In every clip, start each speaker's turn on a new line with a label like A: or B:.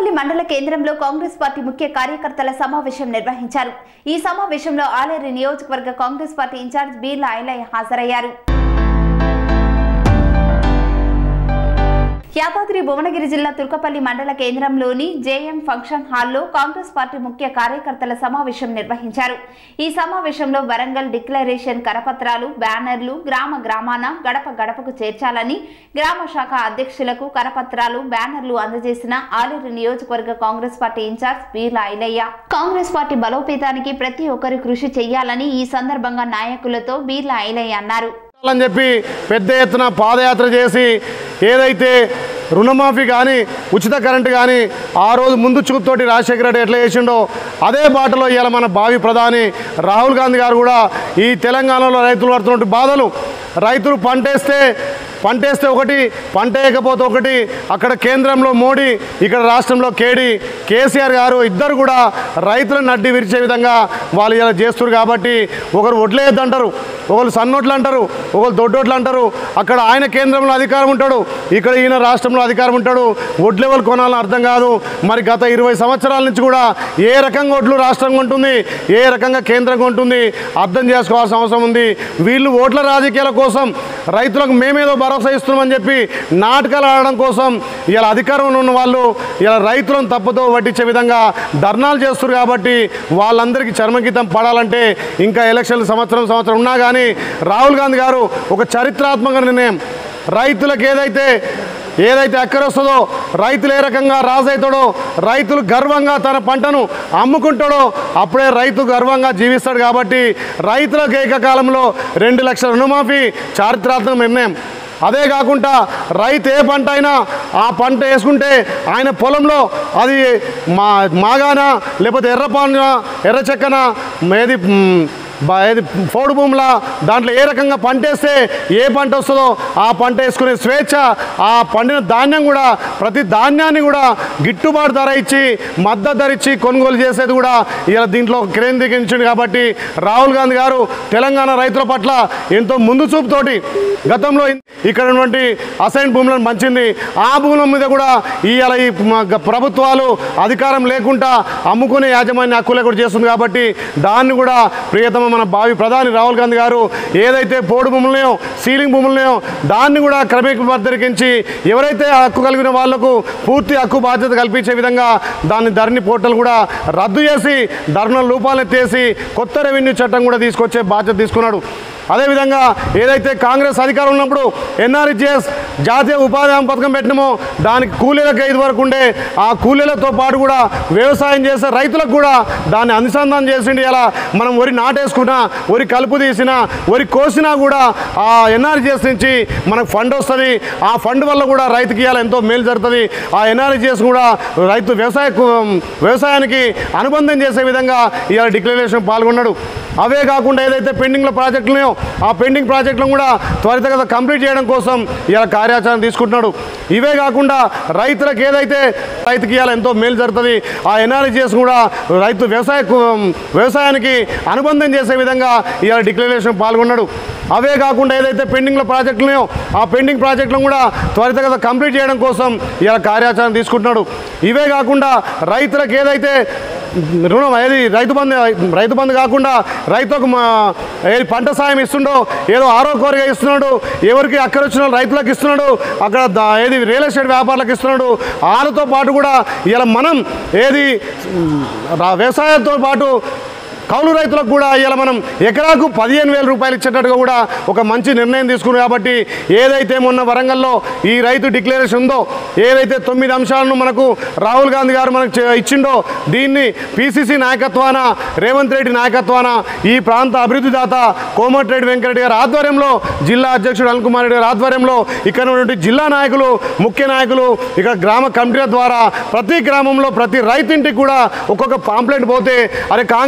A: తుర్కపల్లి మండల కేంద్రంలో కాంగ్రెస్ పార్టీ ముఖ్య కార్యకర్తల సమావేశం నిర్వహించారు ఈ సమావేశంలో ఆలేరు నియోజకవర్గ కాంగ్రెస్ పార్టీ ఇన్ఛార్జ్ బీర్లా ఐలయ్య హాజరయ్యారు యాదాద్రి భువనగిరి జిల్లా తుర్కపల్లి మండల కేంద్రంలోని జేఎం ఫంక్షన్ హాల్లో కాంగ్రెస్ పార్టీ ముఖ్య కార్యకర్తల సమావేశం నిర్వహించారు ఈ సమావేశంలో వరంగల్ డిక్లరేషన్ కరపత్రాలు బ్యానర్లు గ్రామ గ్రామాన గడప గడపకు చేర్చాలని గ్రామ శాఖ అధ్యక్షులకు కరపత్రాలు బ్యానర్లు అందజేసిన ఆలేరు నియోజకవర్గ Congress party in-charge Beerla Ailaiah Congress party బలోపేతానికి ప్రతి ఒక్కరు కృషి చేయాలని ఈ సందర్భంగా నాయకులతో బీర్లా ఐలయ్య అన్నారు
B: అని చెప్పి పెద్ద ఎత్తున పాదయాత్ర చేసి ఏదైతే రుణమాఫీ కానీ ఉచిత కరెంటు కానీ ఆ రోజు ముందు చూపుతోటి రాజశేఖర రెడ్డి ఎట్లా చేసిండో అదే బాటలో ఇవాళ మన భావి ప్రధాని రాహుల్ గాంధీ గారు కూడా ఈ తెలంగాణలో రైతులు పడుతున్నటువంటి బాధలు రైతులు పంటేస్తే పంటేస్తే ఒకటి పంట వేయకపోతే ఒకటి అక్కడ కేంద్రంలో మోడీ ఇక్కడ రాష్ట్రంలో కేడి కేసీఆర్ గారు ఇద్దరు కూడా రైతులను నడ్డి విరిచే విధంగా వాళ్ళు ఇలా చేస్తారు కాబట్టి ఒకరు వడ్లేయద్దు అంటారు ఒకరు సన్నోట్లు అంటారు ఒకరు దొడ్డోట్లు అంటారు అక్కడ ఆయన కేంద్రంలో అధికారం ఉంటాడు ఇక్కడ ఈయన రాష్ట్రంలో అధికారం ఉంటాడు వడ్లెవలు కొనాలని అర్థం కాదు మరి గత ఇరవై సంవత్సరాల నుంచి కూడా ఏ రకంగా వడ్లు రాష్ట్రంగా ఉంటుంది ఏ రకంగా కేంద్రంగా ఉంటుంది అర్థం చేసుకోవాల్సిన అవసరం ఉంది వీళ్ళు ఓట్ల రాజకీయాల కోసం రైతులకు మేమేదో భరోసా ఇస్తున్నామని చెప్పి నాటకాలు ఆడడం కోసం ఇలా అధికారంలో ఉన్న వాళ్ళు ఇలా రైతులను తప్పుతో పట్టించే విధంగా ధర్నాలు చేస్తారు కాబట్టి వాళ్ళందరికీ చర్మగీతం పడాలంటే ఇంకా ఎలక్షన్లు సంవత్సరం సంవత్సరం ఉన్నా కానీ రాహుల్ గాంధీ గారు ఒక చరిత్రాత్మక నిర్ణయం రైతులకు ఏదైతే ఏదైతే అక్కరొస్తుందో రైతులు ఏ రకంగా రాజవుతాడో రైతులు గర్వంగా తన పంటను అమ్ముకుంటాడో అప్పుడే రైతు గర్వంగా జీవిస్తాడు కాబట్టి రైతులకు ఏకకాలంలో రెండు లక్షల రుణమాఫీ చారిత్రాత్మక నిర్ణయం అదే కాకుండా రైతు ఏ పంట అయినా ఆ పంట వేసుకుంటే ఆయన పొలంలో అది మా మాగానా లేకపోతే ఎర్ర పాన ఎర్ర చెక్కన ఏది మ్, బా- ఏది పోడు భూముల దాంట్లో ఏ రకంగా పంట వేస్తే ఏ పంట వస్తుందో ఆ పంట వేసుకునే స్వేచ్ఛ ఆ పండిన ధాన్యం కూడా ప్రతి ధాన్యాన్ని కూడా గిట్టుబాటు ధర ఇచ్చి మద్దతు ధర ఇచ్చి కొనుగోలు చేసేది కూడా ఇలా దీంట్లో కేంద్రీకరించింది కాబట్టి రాహుల్ గాంధీ గారు తెలంగాణ రైతుల పట్ల ఎంతో ముందు చూపుతోటి గతంలో ఇక్కడ ఉన్నటువంటి అసైన్ భూములను పంచింది ఆ భూముల మీద కూడా ఇవాళ ఈ మ- గ- ప్రభుత్వాలు అధికారం లేకుండా అమ్ముకునే యాజమాన్య హక్కులే కూడా చేస్తుంది కాబట్టి దాన్ని కూడా ప్రియతమ మన భావి ప్రధాని రాహుల్ గాంధీ గారు ఏదైతే పోడు భూములనో సీలింగ్ భూములనో దాన్ని కూడా క్రమీకరించి ఎవరైతే ఆ హక్కు కలిగిన వాళ్లకు పూర్తి హక్కు బాధ్యత కల్పించే విధంగా దాన్ని ధరణి పోర్టల్ కూడా రద్దు చేసి ధరణ రూపాలెత్తేసి కొత్త రెవెన్యూ చట్టం కూడా తీసుకొచ్చే బాధ్యత తీసుకున్నాడు అదేవిధంగా ఏదైతే కాంగ్రెస్ అధికారం ఉన్నప్పుడు ఎన్ఆర్జిఎస్ జాతీయ ఉపాధి హామీ పథకం పెట్టినామో దానికి కూలీలకు ఐదు వరకు ఉండే ఆ కూలీలతో పాటు కూడా వ్యవసాయం చేసే రైతులకు కూడా దాన్ని అనుసంధానం చేసిండి ఇలా మనం వరి నాటేసుకున్నా వరి కలుపు తీసినా వరి కోసినా కూడా ఆ ఎన్ఆర్జిఎస్ నుంచి మనకు ఫండ్ వస్తుంది ఆ ఫండ్ వల్ల కూడా రైతుకి ఇవాళ ఎంతో మేలు జరుగుతుంది ఆ ఎన్ఆర్జిఎస్ కూడా రైతు వ్యవసాయ వ్యవసాయానికి అనుబంధం చేసే విధంగా ఇవాళ డిక్లరేషన్ పాల్గొన్నాడు అవే కాకుండా ఏదైతే పెండింగ్లో ప్రాజెక్టులు ఉన్నాయో ఆ పెండింగ్ ప్రాజెక్టులను కూడా త్వరితగత కంప్లీట్ చేయడం కోసం ఇలా కార్యాచరణ తీసుకుంటున్నాడు ఇవే కాకుండా రైతులకు ఏదైతే రైతుకి ఇవాళ ఎంతో మేలు జరుగుతుంది ఆ ఎన్ఆర్జిఎస్ కూడా రైతు వ్యవసాయ వ్యవసాయానికి అనుబంధం చేసే విధంగా ఇవాళ డిక్లరేషన్ పాల్గొన్నాడు అవే కాకుండా ఏదైతే పెండింగ్లో ప్రాజెక్టులు ఉన్నాయో ఆ పెండింగ్ ప్రాజెక్టులను కూడా త్వరితగత కంప్లీట్ చేయడం కోసం ఇలా కార్యాచరణ తీసుకుంటున్నాడు ఇవే కాకుండా రైతులకు ఏదైతే రుణం ఏది రైతు బంధు రైతు బంధు కాకుండా రైతులకు మా ఏది పంట సాయం ఇస్తుండో ఏదో ఆరోగ్యగా ఇస్తున్నాడు ఎవరికి అక్కడ వచ్చిన రైతులకు ఇస్తున్నాడు అక్కడ దా- ఏది రియల్ ఎస్టేట్ వ్యాపారులకు ఇస్తున్నాడు వాళ్ళతో పాటు కూడా ఇలా మనం ఏది రా- వ్యవసాయంతో పాటు కౌలు రైతులకు కూడా ఇలా మనం ఎకరాకు పదిహేను వేల రూపాయలు ఇచ్చేటట్టుగా కూడా ఒక మంచి నిర్ణయం తీసుకున్నారు కాబట్టి ఏదైతే మొన్న వరంగల్లో ఈ రైతు డిక్లరేషన్ ఉందో ఏదైతే తొమ్మిది అంశాలను మనకు రాహుల్ గాంధీ గారు మనకు చే- ఇచ్చిండో దీన్ని పిసిసి నాయకత్వాన రేవంత్ రెడ్డి నాయకత్వాన ఈ ప్రాంత అభివృద్ధి దాత కోమటిరెడ్డి వెంకరెడ్డి గారి ఆధ్వర్యంలో జిల్లా అధ్యక్షుడు అనిల్ కుమార్ రెడ్డి గారి ఆధ్వర్యంలో ఇక్కడ ఉన్నటువంటి జిల్లా నాయకులు ముఖ్య నాయకులు ఇక్కడ గ్రామ కమిటీల ద్వారా ప్రతి గ్రామంలో ప్రతి రైతింటికి కూడా ఒక్కొక్క పాంప్లెట్ పోతే అరే కాంగ్రెస్ అధికారం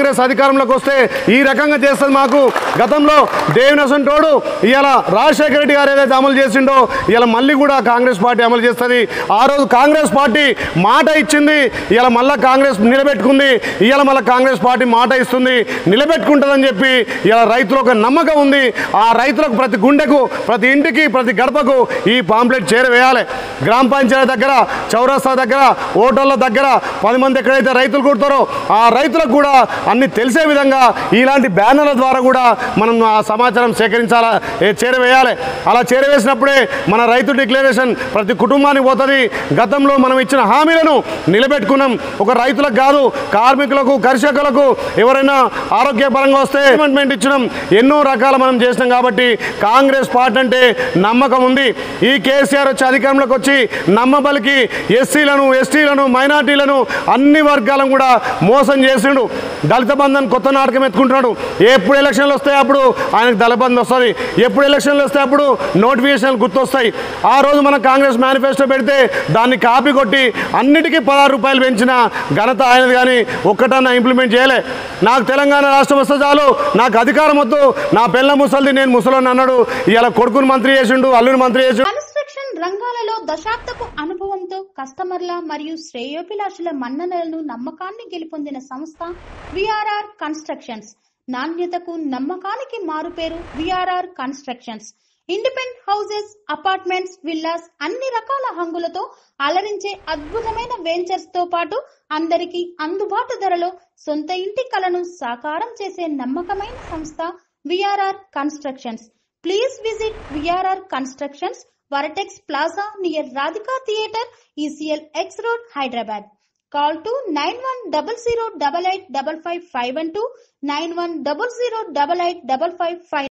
B: అధికారంలోకి వస్తే ఈ రకంగా చేస్తుంది మాకు గతంలో దేవినసంటోడు ఇవాళ రాజశేఖర రెడ్డి గారు ఏదైతే అమలు చేసిండో ఇవాళ మళ్ళీ కూడా కాంగ్రెస్ పార్టీ అమలు చేస్తుంది ఆ రోజు కాంగ్రెస్ పార్టీ మాట ఇచ్చింది ఇవాళ మళ్ళీ కాంగ్రెస్ నిలబెట్టుకుంది ఇవాళ మళ్ళీ కాంగ్రెస్ పార్టీ మాట ఇస్తుంది నిలబెట్టుకుంటుందని చెప్పి ఇలా రైతులకు ఒక నమ్మకం ఉంది ఆ రైతులకు ప్రతి గుండెకు ప్రతి ఇంటికి ప్రతి గడపకు ఈ పాంప్లెట్ చేరవేయాలి గ్రామ పంచాయతీ దగ్గర చౌరస్తా దగ్గర ఓటర్ల దగ్గర పది మంది ఎక్కడైతే రైతులు కుడతారో ఆ రైతులకు కూడా అన్ని తెలిసే విధంగా ఇలాంటి బ్యానర్ల ద్వారా కూడా మనం ఆ సమాచారం సేకరించాలా ఏ చేరవేయాలి అలా చేరవేసినప్పుడే మన రైతు డిక్లరేషన్ ప్రతి కుటుంబానికి పోతుంది గతంలో మనం ఇచ్చిన హామీలను నిలబెట్టుకున్నాం ఒక రైతులకు కాదు కార్మికులకు కర్షకులకు ఎవరైనా ఆరోగ్యపరంగా వస్తే అపాయింట్మెంట్ ఇచ్చినాం ఎన్నో రకాల మనం చేసినాం కాబట్టి కాంగ్రెస్ పార్టీ అంటే నమ్మకం ఉంది ఈ కేసీఆర్ వచ్చి అధికారంలోకి వచ్చి నమ్మబలికి ఎస్సీలను ఎస్టీలను మైనార్టీలను అన్ని వర్గాలను కూడా మోసం చేసిండు దళిత బంధన్ కొత్త నాటకం ఎత్తుకుంటున్నాడు ఎప్పుడు ఎలక్షన్లు వస్తాయి అప్పుడు ఆయనకు దళ బంధు వస్తుంది ఎప్పుడు ఎలక్షన్లు వస్తాయి అప్పుడు నోటిఫికేషన్లు గుర్తొస్తాయి ఆ రోజు మన కాంగ్రెస్ మేనిఫెస్టో పెడితే దాన్ని కాపీ కొట్టి అన్నిటికీ పదహారు రూపాయలు పెంచిన ఘనత ఆయనది కానీ ఒక్కటన్నా ఇంప్లిమెంట్ చేయలే నాకు తెలంగాణ రాష్ట్రం వస్తే చాలు నాకు అధికారం వద్దు నా పిల్ల ముసలిది నేను ముసలోని అన్నాడు ఇలా కొడుకుని మంత్రి చేసిండు అల్లుని మంత్రి చేసిండు
C: కన్స్ట్రక్షన్ రంగాలలో దశాబ్దపు అనుభవంతో కస్టమర్ల మరియు శ్రేయోభిలాషుల మన్ననలను నమ్మకాన్ని గెలుపొందిన సంస్థ విఆర్ఆర్ కన్స్ట్రక్షన్స్ నాణ్యతకు నమ్మకానికి మారుపేరు VRR constructions independent houses apartments villas అన్ని రకాల హంగులతో అలరించే అద్భుతమైన వెంచర్స్ తో పాటు అందరికీ అందుబాటు ధరలో సొంత ఇంటి కలను సాకారం చేసే నమ్మకమైన సంస్థ VRR constructions please visit VRR constructions Vertex plaza near Radhika theatre ECIL X road Hyderabad call to nine one double zero double eight double five five one two nine one double zero double eight double five five